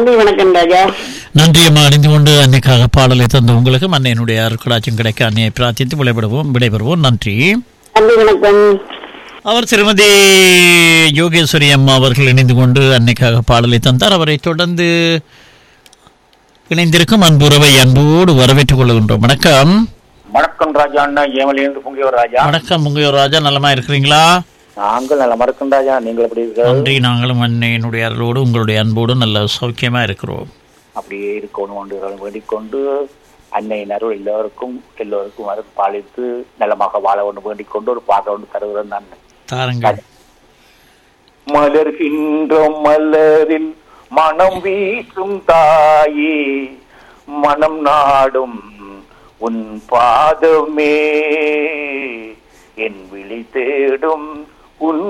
நன்றி வணக்கம் ராஜா நன்றி அம்மா அணிந்து கொண்டு அன்னைக்காக பாடலை தந்த உங்களுக்கு அன்னையினுடைய அருக்கடாச்சும் கிடைக்க அன்னையை பிரார்த்தித்து விடைபெறுவோம் விடைபெறுவோம் நன்றி நன்றி வணக்கம் அவர் திருமதி யோகேஸ்வரி அம்மா அவர்கள் இணைந்து கொண்டு அன்னைக்காக பாடலை தந்தார் அவரை தொடர்ந்து இணைந்திருக்கும் அன்புறவை அன்போடு வரவேற்றுக் கொள்கின்றோம் வணக்கம் வணக்கம் ராஜா அண்ணா ஏமலிருந்து பொங்கியவர் ராஜா வணக்கம் முங்கையோர் ராஜா நலமா இருக்கிறீங்களா நாங்கள் நல்ல மறக்கும் ராஜா நீங்கள் எப்படி இருக்க நன்றி நாங்களும் அன்னையினுடைய அருளோடு உங்களுடைய அன்போடு நல்ல சௌக்கியமா இருக்கிறோம் அப்படியே இருக்கணும் என்று வேண்டிக் கொண்டு அன்னையின் அருள் எல்லோருக்கும் எல்லோருக்கும் அருள் பாலித்து நலமாக வாழ ஒன்று வேண்டிக் கொண்டு ஒரு பாடம் ஒன்று தருகிறேன் நான் தாருங்கள் மலர்கின்ற மலரில் மனம் வீசும் தாயே மனம் நாடும் உன் பாதமே என் விழி தேடும் உன்